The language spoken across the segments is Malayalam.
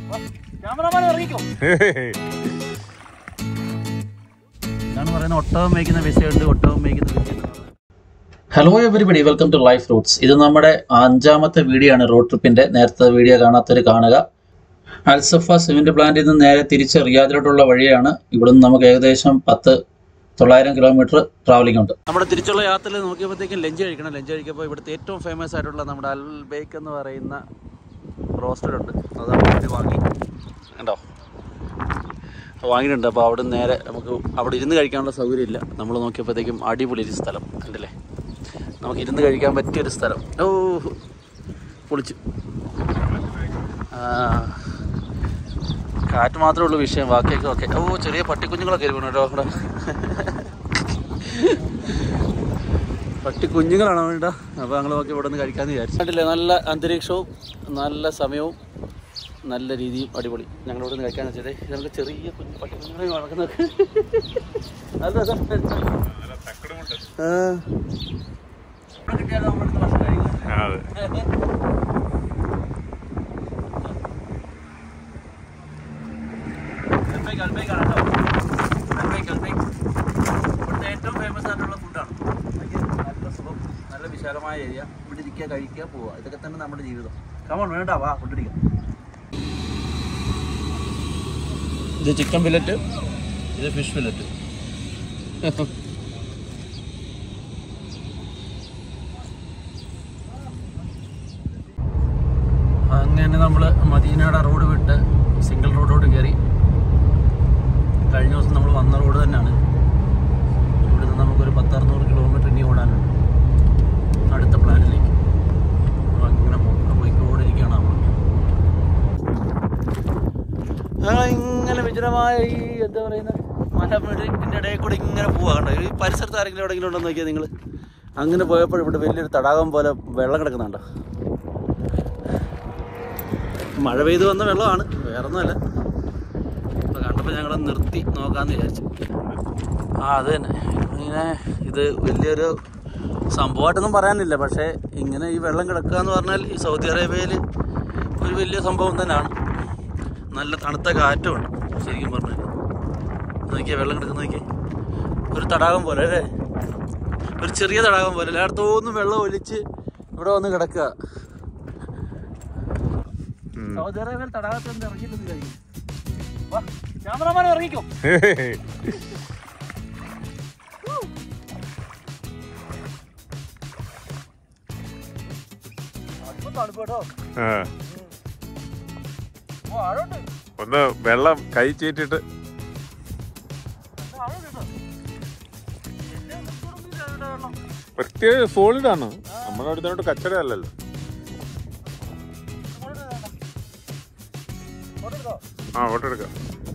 ക്യാമറമാൻ ഇറങ്ങിക്കോ ഇതാണ് പറയുന്നത് ഒട്ടകം മേയ്ക്കുന്ന വിഷയമുണ്ട് ഒട്ടകം മേയ്ക്കുന്ന വിഷയമുണ്ട് hello everybody welcome to life roots ഇത് നമ്മുടെ അഞ്ചാമത്തെ വീഡിയോ ആണ് റോഡ് ട്രിപ്പിന്റെ നേരത്തെ വീഡിയോ കാണാത്തവർ കാണുക അൽസഫ സിമെന്റ് പ്ലാന്റിൽ നിന്ന് നേരെ തിരിച്ച് റിയാദിലോട്ടുള്ള വഴിയാണ് ഇവിടുന്ന് നമുക്ക് ഏകദേശം പത്ത് തൊള്ളായിരം കിലോമീറ്റർ ട്രാവലിംഗ് ഉണ്ട് നമ്മുടെ തിരിച്ചുള്ള യാത്രയിൽ നോക്കിയപ്പോഴത്തേക്കും ലഞ്ച് കഴിക്കണം ലഞ്ച് കഴിക്കുമ്പോൾ ഇവിടുത്തെ ഏറ്റവും ഫേമസ് ആയിട്ടുള്ള നമ്മുടെ അൽ ബേക്ക് എന്ന് പറയുന്ന റോസ്റ്റഡ് ഉണ്ട് അത് അവിടെ വാങ്ങി കണ്ടോ വാങ്ങിയിട്ടുണ്ട് അപ്പോൾ അവിടെ നേരെ നമുക്ക് അവിടെ ഇരുന്ന് കഴിക്കാനുള്ള സൗകര്യമില്ല നമ്മൾ നോക്കിയപ്പോഴത്തേക്കും അടിപൊളി ഒരു സ്ഥലം കണ്ടില്ലേ നമുക്ക് ഇരുന്ന് കഴിക്കാൻ പറ്റിയൊരു സ്ഥലം ഓ പൊളിച്ചു ആ, കാറ്റ് മാത്രമേ ഉള്ളൂ വിഷയം ബാക്കിയൊക്കെ ഓക്കെ ഓ ചെറിയ പട്ടിക്കുഞ്ഞുങ്ങളൊക്കെ ഇരിക്കണം കേട്ടോ അവിടെ പട്ടി കുഞ്ഞുങ്ങളാണ് വേണ്ട അപ്പോൾ ഞങ്ങൾ നോക്കി ഇവിടെ നിന്ന് കഴിക്കാമെന്ന് വിചാരിച്ചു കണ്ടില്ലേ നല്ല അന്തരീക്ഷവും നല്ല സമയവും നല്ല രീതിയും അടിപൊളി ഞങ്ങൾ ഇവിടെ നിന്ന് കഴിക്കാന്ന് വെച്ചത് ഞങ്ങൾക്ക് ചെറിയ കുഞ്ഞു പട്ടി കുഞ്ഞുങ്ങളെ വളർക്കുന്നത് നല്ല രസം. ആ. ഇവിടെ കിട്ടിയാലും നമ്മുടെ അടുത്ത് ഭക്ഷണം കഴിക്കും. അൽബൈക്ക് അൽബൈക്കാണ് കേട്ടോ. അൽബൈക്ക് അൽബൈക്ക്. ഇവിടുത്തെ ഏറ്റവും ഫേമസ് ആയിട്ടുള്ള ഫുഡാണ് നല്ല സുഖം നല്ല വിശാലമായ ഏരിയ ഇവിടെ ഇരിക്കുക കഴിക്കുക പോവുക ഇതൊക്കെ തന്നെ നമ്മുടെ ജീവിതം കമൺ വേണ്ട വാ ഫുഡ് അടിക്കാം ഇത് ചിക്കൻ ഫില്ലറ്റ് ഇത് ഫിഷ് ഫില്ലറ്റ് അങ്ങനെ നമ്മൾ മദീനയുടെ റോഡ് വിട്ട് സിംഗിൾ റോഡോട്ട് കയറി കഴിഞ്ഞ ദിവസം നമ്മൾ വന്ന റോഡ് തന്നെയാണ് ഇവിടുന്ന് നമുക്കൊരു പത്തറുന്നൂറ് കിലോമീറ്റർ ഇനി ഓടാനുണ്ട് അടുത്ത പ്ലാനിലേക്ക് അപ്പോൾ അങ്ങനെ പോ- പോയിക്കോടിരിക്കുകയാണ് നമ്മൾ ആ, ഇങ്ങനെ വിജനമായ ഈ എന്താ പറയുന്നത് മലമുഴക്കിൻ്റെ ഇടയിൽ കൂടെ ഇങ്ങനെ പോവാ കണ്ടോ ഈ പരിസരത്ത് ആരെങ്കിലും എവിടെയെങ്കിലും ഉണ്ടോ നോക്കിയാൽ നിങ്ങൾ അങ്ങനെ പോയപ്പോൾ ഇവിടെ വലിയൊരു തടാകം പോലെ വെള്ളം കിടക്കുന്നുണ്ടോ മഴ പെയ്ത് വന്ന വെള്ളമാണ് വേറെ ഒന്നുമല്ല അപ്പോൾ കണ്ടപ്പോൾ ഞങ്ങൾ നിർത്തി നോക്കാമെന്ന് വിചാരിച്ചു ആ അത് തന്നെ ഇങ്ങനെ ഇത് വലിയൊരു സംഭവമായിട്ടൊന്നും പറയാനില്ല പക്ഷേ ഇങ്ങനെ ഈ വെള്ളം കിടക്കുക എന്ന് പറഞ്ഞാൽ ഈ സൗദി അറേബ്യയിൽ ഒരു വലിയ സംഭവം തന്നെയാണ് നല്ല തണുത്ത കാറ്റുമുണ്ട് ശരിക്കും പറഞ്ഞാൽ നോക്കിയാൽ വെള്ളം കിടക്കുന്ന നോക്കിയേ ഒരു തടാകം പോലെ അല്ലേ ഒരു ചെറിയ തടാകം പോലെ എല്ലായിടത്തോന്നും വെള്ളം ഒലിച്ച് ഇവിടെ വന്ന് കിടക്കുക സൗദി അറേബ്യയിൽ തടാകത്തിൽ നിന്ന് ഇറങ്ങിയിട്ടൊന്നും കഴിയും ക്യാമറമാൻ ഇറങ്ങിക്കോ അല്പം തണുപ്പ് കേട്ടോ ആ. ഓ ആഴോട്ട് ഒന്ന് വെള്ളം കൈ ചീറ്റിട്ട് നല്ല ആഴോട്ട് കേട്ടോ എന്നെ ഒന്നും ഇവിടെ വെള്ളം പ്രത്യേക സോളിഡ് ആണ് നമ്മുടെ അടുത്തോട്ട് കച്ചട അല്ലല്ലോ ഇങ്ങോട്ട് വേണ്ട. ഇങ്ങോട്ട് എടുത്തോ. ആ ഫോട്ടോ എടുക്കാം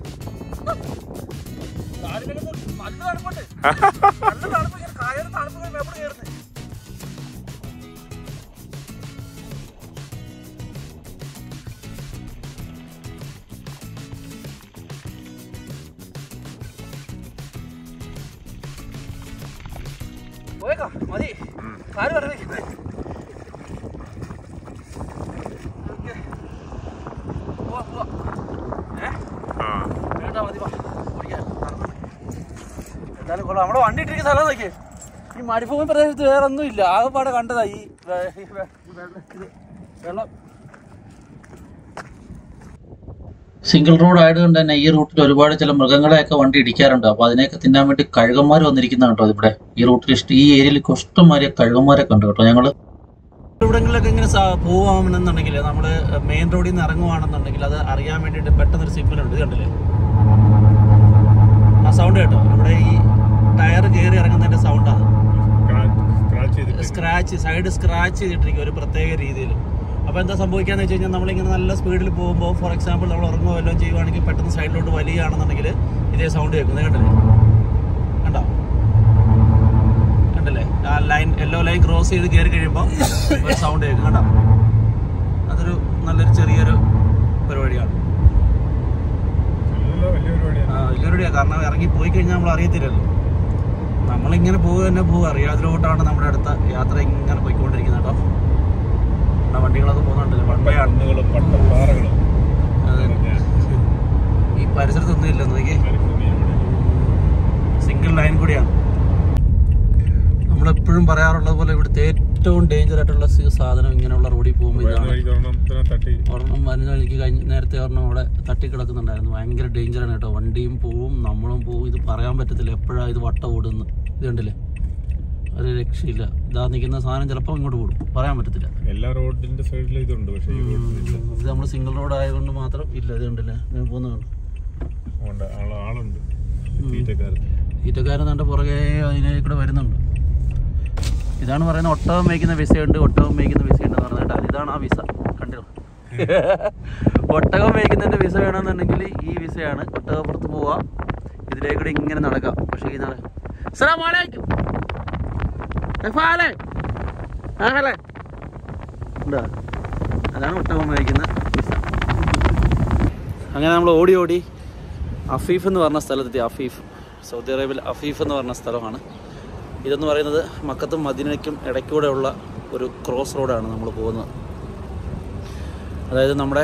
കാലിലൊക്കെ നല്ല തണുപ്പുണ്ട്. നല്ല തണുപ്പ് ഇങ്ങനെ കായലിൽ തണുപ്പ് ഇങ്ങനെ മേപ്പോട്ട് കയറുന്നു. പോയേക്കാം മതി കാല് വരവേ ഓക്കെ പോവാ പോവാ ഏ ആ വേണ്ട മതി വാ ഓടിക്കാം നടന്നു. എന്തായാലും കൊള്ളാം നമ്മുടെ വണ്ടി ഇട്ടിരിക്കുന്ന സ്ഥലം നോക്കിയേ ഈ മരുഭൂമി പ്രദേശത്ത് വേറെ ഒന്നും ഇല്ല ആകെപ്പാടെ കണ്ടതാ ഈ വെ- ഈ വെ- ഈ വെള്ളം ഇത് വെള്ളം സിംഗിൾ റോഡ് ആയതുകൊണ്ട് തന്നെ ഈ റൂട്ടിൽ ഒരുപാട് ചില മൃഗങ്ങളെയൊക്കെ വണ്ടി ഇടിക്കാറുണ്ട് അപ്പോൾ അതിനെയൊക്കെ തിന്നാൻ വേണ്ടി കഴുകന്മാർ വന്നിരിക്കുന്ന കേട്ടോ ഇവിടെ ഈ റൂട്ടിൽ ഇഷ്ടം ഈ ഏരിയയിൽ ഇഷ്ടംമാരെ കഴുകന്മാരൊക്കെ ഉണ്ട് കേട്ടോ ഞങ്ങൾ എവിടെങ്കിലൊക്കെ ഇങ്ങനെ സ- പോവാണെന്നുണ്ടെങ്കിൽ നമ്മൾ മെയിൻ റോഡിൽ നിന്ന് ഇറങ്ങുവാണെന്നുണ്ടെങ്കിൽ അത് അറിയാൻ വേണ്ടിയിട്ട് പെട്ടെന്നൊരു സിഗ്നൽ ഉണ്ട് ഇത് കണ്ടില്ലേ ആ സൗണ്ട് കേട്ടോ ഇവിടെ ഈ ടയർ കയറി ഇറങ്ങുന്നതിന്റെ സൗണ്ടാണ് സ്ക്രാച്ച് ചെയ്തിട്ട് സ്ക്രാച്ച് സൈഡ് സ്ക്രാച്ച് ചെയ്തിട്ടിരിക്കും ഒരു പ്രത്യേക രീതിയിൽ അപ്പോൾ എന്താ സംഭവിക്കാന്ന് വെച്ച് കഴിഞ്ഞാൽ നമ്മളിങ്ങനെ നല്ല സ്പീഡിൽ പോകുമ്പോൾ ഫോർ എക്സാമ്പിൾ നമ്മൾ ഉറങ്ങുകയോ വല്ലതും ചെയ്യുവാണെങ്കിൽ പെട്ടെന്ന് സൈഡിലോട്ട് വലിയുകയാണെന്നുണ്ടെങ്കിൽ ഇതേ സൗണ്ട് കേൾക്കുന്നത് കണ്ടില്ലേ കണ്ടോ കണ്ടില്ലേ ആ ലൈൻ യെല്ലോ ലൈൻ ക്രോസ് ചെയ്ത് കയറി കഴിയുമ്പോൾ ഒരു സൗണ്ട് കേൾക്കും കണ്ടോ അതൊരു നല്ലൊരു ചെറിയൊരു പരിപാടിയാണ് നല്ല വലിയ പരിപാടിയാണ് ആ വലിയ പരിപാടിയാണ് കാരണം ഇറങ്ങി പോയി കഴിഞ്ഞാൽ നമ്മൾ അറിയത്തില്ലല്ലോ നമ്മളിങ്ങനെ പോവുക തന്നെ പോവുക അറിയാതിലോട്ടാണ് നമ്മുടെ അടുത്ത യാത്ര ഇങ്ങനെ പോയിക്കൊണ്ടിരിക്കുന്നത് കേട്ടോ നമ്മുടെ വണ്ടികളൊക്കെ പോകുന്നുണ്ടല്ലോ വൺ ബൈ ആണ് കണ്ണുകളും പട്ടപ്പാറകളും അതെ എപ്പോഴും പറയാറുള്ളത് പോലെ ഇവിടുത്തെ ഏറ്റവും ഡേഞ്ചർ ആയിട്ടുള്ള സി- സാധനം ഇങ്ങനെയുള്ള റോഡിൽ പോകുമ്പോൾ വരുന്ന ഇതാണ് വഴിക്ക് ഒരെണ്ണം ഇത്ര തട്ടി ഒരെണ്ണം വരുന്ന വഴിക്ക് കഴിഞ്ഞ നേരത്തെ ഒരെണ്ണം അവിടെ തട്ടിക്കിടക്കുന്നുണ്ടായിരുന്നു ഭയങ്കര ഡേഞ്ചറാണ് കേട്ടോ വണ്ടിയും പോവും നമ്മളും പോവും ഇത് പറയാൻ പറ്റത്തില്ല എപ്പോഴാണ് ഇത് വട്ടം ഓടുന്നു ഇത് കണ്ടില്ലേ ഒരു രക്ഷയില്ല ഇതാ നിൽക്കുന്ന സാധനം ചിലപ്പോൾ ഇങ്ങോട്ട് പോകും പറയാൻ പറ്റത്തില്ല എല്ലാ റോഡിന്റെ സൈഡിലും ഇതുണ്ട് പക്ഷെ ഈ റോഡിലില്ല ഇത് നമ്മൾ സിംഗിൾ റോഡ് ആയതുകൊണ്ട് മാത്രം ഇല്ല ഇത് കണ്ടില്ലേ ഇത് പോകുന്നതാണ് അതുകൊണ്ട് ആള് ആളുണ്ട് തീറ്റക്കാരത്ത് ഈറ്റക്കാരൻ തൻ്റെ പുറകെ അതിനെ കൂടെ വരുന്നുണ്ട് ഇതാണ് പറയുന്നത് ഒട്ടകം മേയ്ക്കുന്ന വിസയുണ്ട് ഒട്ടകം മേയ്ക്കുന്ന വിസയുണ്ട് എന്ന് പറഞ്ഞിട്ട് ഇതാണ് ആ വിസ കണ്ടോ ഒട്ടകം മേയ്ക്കുന്നതിൻ്റെ വിസ വേണമെന്നുണ്ടെങ്കിൽ ഈ വിസയാണ് ഒട്ടകപ്പുറത്ത് പോവാ ഇതിലേക്കൂടെ ഇങ്ങനെ നടക്കാം പക്ഷേ ഈ നട അസ്സലാമു അലൈക്കും എഫാലെ ആഹലെ ഉണ്ടോ അതാണ് ഒട്ടകം മേയ്ക്കുന്ന വിസ അങ്ങനെ നമ്മൾ ഓടി ഓടി അഫീഫ് എന്ന് പറഞ്ഞ സ്ഥലത്തെത്തി അഫീഫ് സൗദി അറേബ്യയിൽ അഫീഫ് എന്ന് പറഞ്ഞ സ്ഥലമാണ് ഇതെന്ന് പറയുന്നത് മക്കത്തും മദീനയ്ക്കും ഇടയ്ക്കൂടെയുള്ള ഒരു ക്രോസ് റോഡാണ് നമ്മൾ പോകുന്നത് അതായത് നമ്മുടെ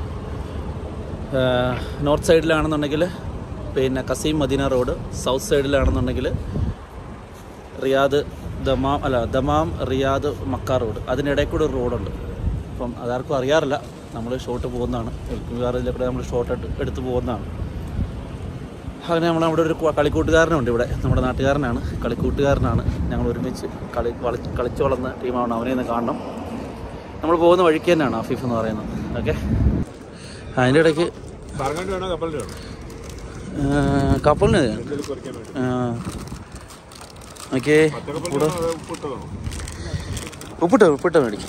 നോർത്ത് സൈഡിലാണെന്നുണ്ടെങ്കിൽ പിന്നെ കസീം മദീന റോഡ് സൗത്ത് സൈഡിലാണെന്നുണ്ടെങ്കിൽ റിയാദ് ദമാം അല്ല ദമാം റിയാദ് മക്ക റോഡ് അതിനിടയിൽ കൂടെ ഒരു റോഡുണ്ട് അപ്പം അതാർക്കും അറിയാറില്ല നമ്മൾ ഷോട്ട് പോകുന്നതാണ് കൂടെ നമ്മൾ ഷോട്ട് എടുത്ത് പോകുന്നതാണ് അങ്ങനെ നമ്മൾ അവിടെ ഒരു കു- കളിക്കൂട്ടുകാരനുണ്ട് ഇവിടെ നമ്മുടെ നാട്ടുകാരനാണ് കളിക്കൂട്ടുകാരനാണ് ഞങ്ങൾ ഒരുമിച്ച് കളി വളി കളിച്ചു വളർന്ന ടീമാണ് അവനെ ഒന്ന് കാണണം നമ്മൾ പോകുന്ന വഴിക്ക് തന്നെയാണ് അഫീഫ് എന്ന് പറയുന്നത് ഓക്കെ അതിൻ്റെ ഇടയ്ക്ക് പറങ്ങാണ്ട് വേണോ കപ്പലിന്റെ വേണോ ആ, കപ്പലിന് എന്തെങ്കിലും കുറയ്ക്കാൻ വേണ്ടി ഓക്കെ പച്ചക്കപ്പലിന് വേണോ അതോ ഉപ്പിട്ടതാണോ ഉപ്പിട്ട് ഉപ്പിട്ട് മേടിക്കും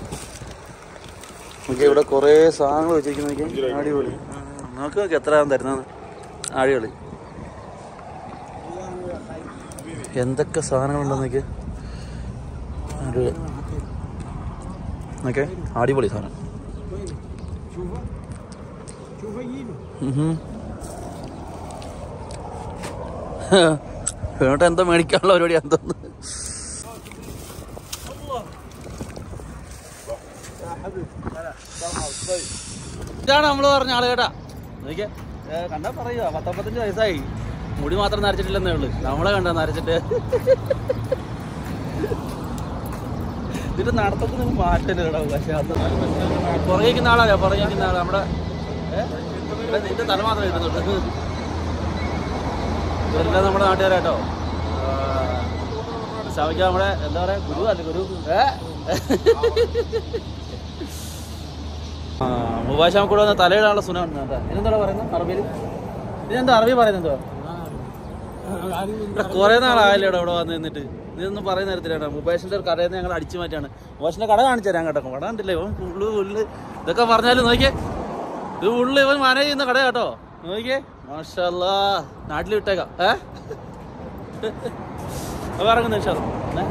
ഓക്കെ ഇവിടെ കുറേ സാധനങ്ങൾ വെച്ചിരിക്കുന്ന അടിപൊളി നോക്കി നോക്കി എത്ര തരുന്നത് അടിപൊളി എന്തൊക്കെ സാധനങ്ങളുണ്ടെന്നൊക്കെ ഒരു ഓക്കെ അടിപൊളി സാധനം വേണ്ട എന്തോ മേടിക്കാനുള്ള പരിപാടിയാന്ന് തോന്നുന്നു ഇതാണ് നമ്മൾ പറഞ്ഞ ആള് കേട്ടാ നോക്കിയേ ഏ, കണ്ടാ പറയുക പത്തൊമ്പത്തഞ്ച് വയസ്സായി മുടി മാത്രം നരച്ചിട്ടില്ലെന്നേ ഉള്ളു നമ്മളെ കണ്ട നരച്ചിട്ട് ഇതിന്റെ നടത്തത്തിന് മാറ്റല്ലേ കേട്ടോ പക്ഷെ അത് പുറകിക്കുന്ന ആളല്ലേ പുറകിക്കുന്ന ആള് നമ്മുടെ ഏ? ഇവിടെ നിന്റെ തല മാത്രം ഇടുന്നുണ്ട് ഇവരെല്ലാം നമ്മുടെ നാട്ടുകാരാട്ടോ ശമിക്ക നമ്മുടെ എന്താ പറയാ ഗുരു അല്ല ഗുരു ഏ ആ മുബാശാമ കൂടെ വന്ന തലയിടാനുള്ള സുന ഇതെന്താ പറയുന്നത് അറബിയിൽ ഇതെന്താ അറബി പറയുന്നത് എന്തോ കുറെ നാളായല്ലോ ഇവിടെ ഇവിടെ വന്ന് നിന്നിട്ട് ഇതൊന്നും പറയുന്ന നേരത്തിലാണ് മുബാഷിന്റെ ഒരു കടയിൽ നിന്ന് ഞങ്ങൾ അടിച്ചു മാറ്റാണ് മുബാഷിന്റെ കട കാണിച്ചു തരാൻ കേട്ടോ കട കണ്ടില്ലേ ഇവൻ ഉള്ളു ഉള്ളു ഇതൊക്കെ പറഞ്ഞാലും നോക്കിയേ ഇത് ഉള്ളു ഇവൻ മാനേജ് ചെയ്യുന്ന കട കേട്ടോ നോക്കിയേ മാഷല്ലാ നാട്ടിൽ വിട്ടേക്കാം ഏ അപ്പൊ ഇറങ്ങുന്ന വിശ്വാസം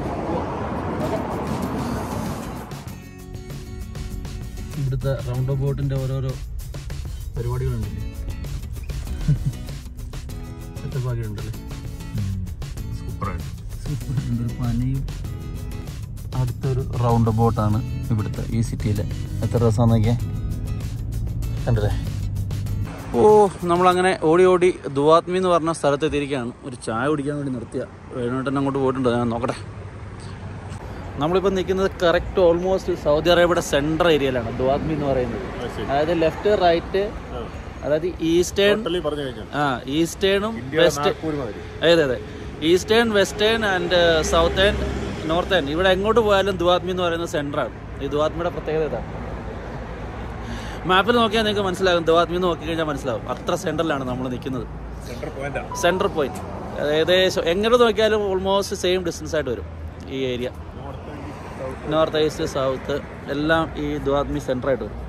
ഇവിടുത്തെ റൗണ്ട് ബോട്ടിന്റെ ഓരോരോ പരിപാടികളുണ്ടല്ലേ സെറ്റപ്പ് ആക്കിയിട്ടുണ്ടല്ലേ സൂപ്പറായിട്ട് ഒരു പനിയും അടുത്തൊരു റൗണ്ട് ബോട്ടാണ് ഇവിടുത്തെ ഈ സിറ്റിയിലെ എത്ര രസമാണെന്ന് നോക്കിയേ കണ്ടില്ലേ ഓ നമ്മളങ്ങനെ ഓടി ഓടി ദുവാത്മി എന്ന് പറഞ്ഞ സ്ഥലത്ത് എത്തിയിരിക്കുകയാണ് ഒരു ചായ കുടിക്കാൻ വേണ്ടി നിർത്തിയ വേണോട്ടൻ അങ്ങോട്ട് പോയിട്ടുണ്ട് ഞാൻ നോക്കട്ടെ നമ്മളിപ്പോൾ നിൽക്കുന്നത് കറക്റ്റ് ഓൾമോസ്റ്റ് സൗദി അറേബ്യയുടെ സെൻട്രൽ ഏരിയയിലാണ് ദുവാത്മി എന്ന് പറയുന്നത് അതായത് ലെഫ്റ്റ് റൈറ്റ് അതായത് ഈസ്റ്റേൺ ടോട്ടലി പറഞ്ഞു കഴിഞ്ഞാൽ ആ ഈസ്റ്റേണും ഇന്ത്യ വെസ്റ്റ് നാഗ്പൂർ മാതിരി അതെ അതെ eastern western and southern northern ഇവിടെ എങ്ങോട്ട് പോയാലും ദുവാത്മി എന്ന് പറയുന്നത് സെൻറ്ററാണ് ഈ ദുവാത്മിയുടെ പ്രത്യേകത ഇതാണ് മാപ്പിൽ നോക്കിയാൽ നിങ്ങൾക്ക് മനസ്സിലാകും ദുവാത്മി എന്ന് നോക്കിക്കഴിഞ്ഞാൽ മനസ്സിലാവും അത്ര സെൻറ്ററിലാണ് നമ്മൾ നിൽക്കുന്നത് സെൻട്രൽ പോയിന്റാ സെൻറ്റർ പോയിന്റ് ഏകദേശം എങ്ങോട്ട് നോക്കിയാലും ഓൾമോസ്റ്റ് സെയിം ഡിസ്റ്റൻസ് ആയിട്ട് വരും ഈ ഏരിയ നോർത്ത് ഈസ്റ്റ് സൗത്ത് എല്ലാം ഈ ദുവാത്മി സെൻറ്ററായിട്ട് വരും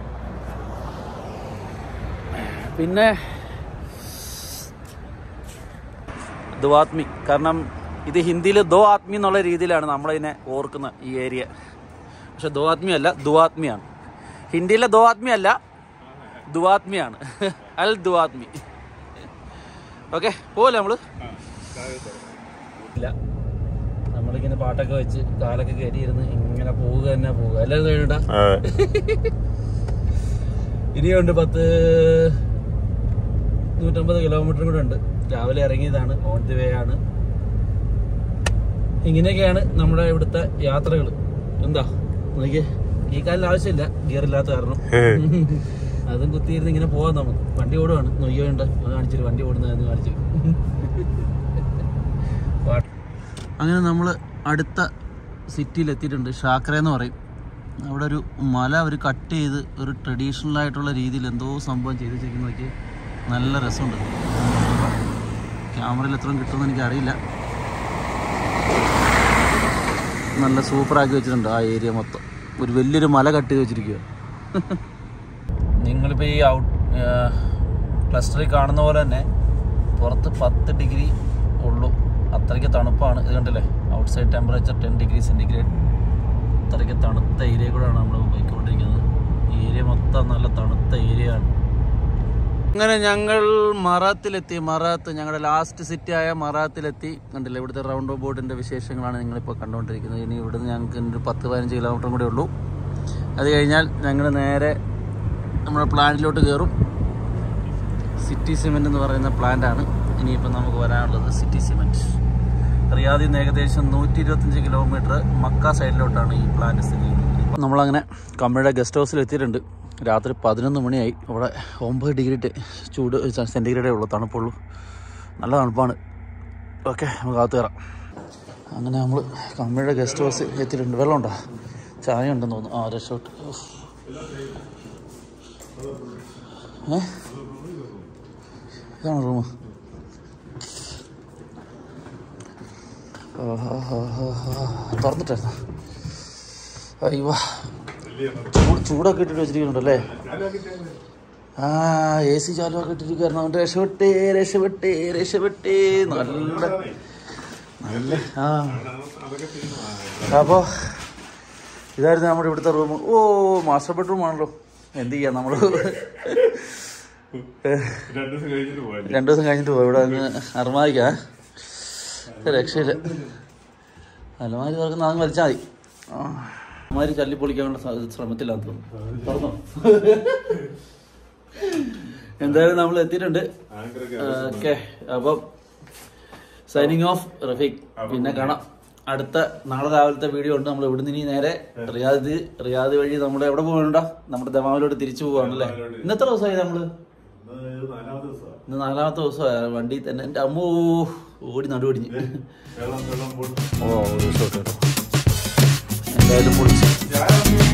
പിന്നെ ദുവാത്മി കാരണം ഇത് ഹിന്ദിയിൽ ദോ ആത്മി എന്നുള്ള രീതിയിലാണ് നമ്മളതിനെ ഓർക്കുന്ന ഈ ഏരിയ പക്ഷെ ദോ ആത്മി അല്ല ദുവാത്മിയാണ് ഹിന്ദിയിലെ ദോ ആത്മി അല്ല ദുവാത്മിയാണ് അൽ ദുവാത്മി ഓക്കെ പോലെ നമ്മള് ഇല്ല നമ്മളിങ്ങനെ പാട്ടൊക്കെ വെച്ച് കാലൊക്കെ കയറിയിരുന്ന് ഇങ്ങനെ പോവുക തന്നെ പോവുക എല്ലാവരും കഴിഞ്ഞിട്ടാ ഇനിയുണ്ട് പത്ത് നൂറ്റമ്പത് കിലോമീറ്റർ കൂടെ ഉണ്ട് രാവിലെ ഇറങ്ങിയതാണ് ഓൺ ദി വേ ആണ് ഇങ്ങനെയൊക്കെയാണ് നമ്മുടെ ഇവിടുത്തെ യാത്രകൾ എന്താ നോക്കിയേ ഈ കാലിന് ആവശ്യമില്ല ഗിയർ ഇല്ലാത്ത കാരണം അതും കുത്തിയിരുന്ന് ഇങ്ങനെ പോവാം നമുക്ക് വണ്ടി ഓടുവാണ് നോക്കിയോണ്ട് കാണിച്ചിട്ട് വണ്ടി ഓടുന്നതെന്ന് കാണിച്ചു അങ്ങനെ നമ്മൾ അടുത്ത സിറ്റിയിൽ എത്തിയിട്ടുണ്ട് ഷാക്ര എന്ന് പറയും അവിടെ ഒരു മല ഒരു കട്ട് ചെയ്ത് ഒരു ട്രഡീഷണൽ ആയിട്ടുള്ള രീതിയിൽ എന്തോ സംഭവം ചെയ്ത് വെച്ചിരിക്കുന്ന നോക്കി നല്ല രസമുണ്ട് ക്യാമറയിൽ എത്രയും കിട്ടുമെന്ന് എനിക്കറിയില്ല നല്ല സൂപ്പറാക്കി വെച്ചിട്ടുണ്ട് ആ ഏരിയ മൊത്തം ഒരു വലിയൊരു മല കട്ട് ചെയ്ത് വെച്ചിരിക്കുക നിങ്ങളിപ്പോൾ ഈ ഔട്ട് ക്ലസ്റ്ററിൽ കാണുന്ന പോലെ തന്നെ പുറത്ത് പത്ത് ഡിഗ്രി ഉള്ളൂ അത്രയ്ക്ക് തണുപ്പാണ് ഇത് കണ്ടില്ലേ outside temperature ten degree centigrade അത്രയ്ക്ക് തണുത്ത ഏരിയ കൂടെയാണ് നമ്മൾ പോയിക്കൊണ്ടിരിക്കുന്നത് ഈ ഏരിയ മൊത്തം നല്ല തണുത്ത ഏരിയ ആണ് അങ്ങനെ ഞങ്ങൾ മറാത്തിലെത്തി മറാത്ത് ഞങ്ങളുടെ ലാസ്റ്റ് സിറ്റി ആയ മറാത്തിലെത്തി കണ്ടില്ല ഇവിടുത്തെ റൗണ്ട് ബോർഡിൻ്റെ വിശേഷങ്ങളാണ് നിങ്ങളിപ്പോൾ കണ്ടുകൊണ്ടിരിക്കുന്നത് ഇനി ഇവിടുന്ന് ഞങ്ങൾക്ക് ഒരു പത്ത് പതിനഞ്ച് കിലോമീറ്ററും കൂടെ ഉള്ളൂ അത് കഴിഞ്ഞാൽ ഞങ്ങൾ നേരെ നമ്മുടെ പ്ലാന്റിലോട്ട് കയറും സിറ്റി സിമെൻ്റ് എന്ന് പറയുന്ന പ്ലാന്റാണ് ഇനിയിപ്പോൾ നമുക്ക് വരാനുള്ളത് സിറ്റി സിമെൻറ്റ് റിയാദിൽ നിന്ന് ഏകദേശം നൂറ്റി ഇരുപത്തഞ്ച് കിലോമീറ്റർ മക്ക സൈഡിലോട്ടാണ് ഈ പ്ലാന്റ് സ്ഥിതി ചെയ്യുന്നത് നമ്മളങ്ങനെ കമ്പനിയുടെ ഗസ്റ്റ് ഹൗസിൽ എത്തിയിട്ടുണ്ട് രാത്രി പതിനൊന്ന് മണിയായി അവിടെ ഒമ്പത് ഡിഗ്രി ചൂട് സെൻറ്റിഗ്രേഡേ ഉള്ളൂ തണുപ്പുള്ളൂ നല്ല തണുപ്പാണ് ഓക്കെ നമുക്ക് അകത്ത് കയറാം അങ്ങനെ നമ്മൾ കമ്പനിയുടെ ഗസ്റ്റ് ഹൗസ് എത്തിയിട്ടുണ്ട് വെള്ളമുണ്ടോ ചായ ഉണ്ടെന്ന് തോന്നുന്നു ആ രക്ഷോട്ട് ഏ ഇതാണ് റൂം തുറന്നിട്ടായിരുന്നു അയ്യോ ചൂട് ചൂടൊക്കെ ഇട്ടിട്ട് വെച്ചിരിക്കുന്നുണ്ടല്ലേ ആ എ സി ചാലുമൊക്കെ ഇട്ടിരിക്കുന്നു അവൻ്റെ രക്ഷപ്പെട്ടേ രക്ഷപ്പെട്ടേ രക്ഷപ്പെട്ടേ നല്ല നല്ല ആ അപ്പോൾ ഇതായിരുന്നു നമ്മുടെ ഇവിടുത്തെ റൂം ഓ മാസ്റ്റർ ബെഡ്റൂം ആണല്ലോ എന്ത് ചെയ്യാം നമ്മൾ രണ്ടു ദിവസം കഴിഞ്ഞിട്ട് പോയാൽ രണ്ടു ദിവസം കഴിഞ്ഞിട്ട് പോയി ഇവിടെ അങ്ങ് അർമാദിക്കാം രക്ഷയില്ല അലമാരി തുറക്കുന്ന അങ്ങ് വലിച്ചാൽ മതി ആ. അലമാരി ചല്ലി പൊളിക്കാനുള്ള സ- ശ്രമത്തിലാന്ന് തോന്നുന്നു തുറന്നോ എന്തായാലും നമ്മൾ എത്തിയിട്ടുണ്ട് ഓക്കെ അപ്പം സൈനിങ് ഓഫ് റഫീഖ് പിന്നെ കാണാം അടുത്ത നാളെ രാവിലത്തെ വീഡിയോ ഉണ്ട് നമ്മൾ ഇവിടുന്ന് ഇനി നേരെ റിയാദ് റിയാദ് വഴി നമ്മൾ എവിടെ പോകണ്ട നമ്മുടെ ദമാമിലോട്ട് തിരിച്ചു പോവാണല്ലേ ഇന്നത്തെ ദിവസമായി നമ്മള് നാലാമത്തെ ദിവസമാണ് ഇന്ന് നാലാമത്തെ ദിവസമാണ് വണ്ടി തന്നെ എൻ്റെ അമ്മ ഓടി നടുവടിഞ്ഞ് വെള്ളം വെള്ളം പൊട്ടി ഓ ഒരു ഷോട്ട് കേട്ടോ എന്തായാലും പൊളിച്ചു ഞാൻ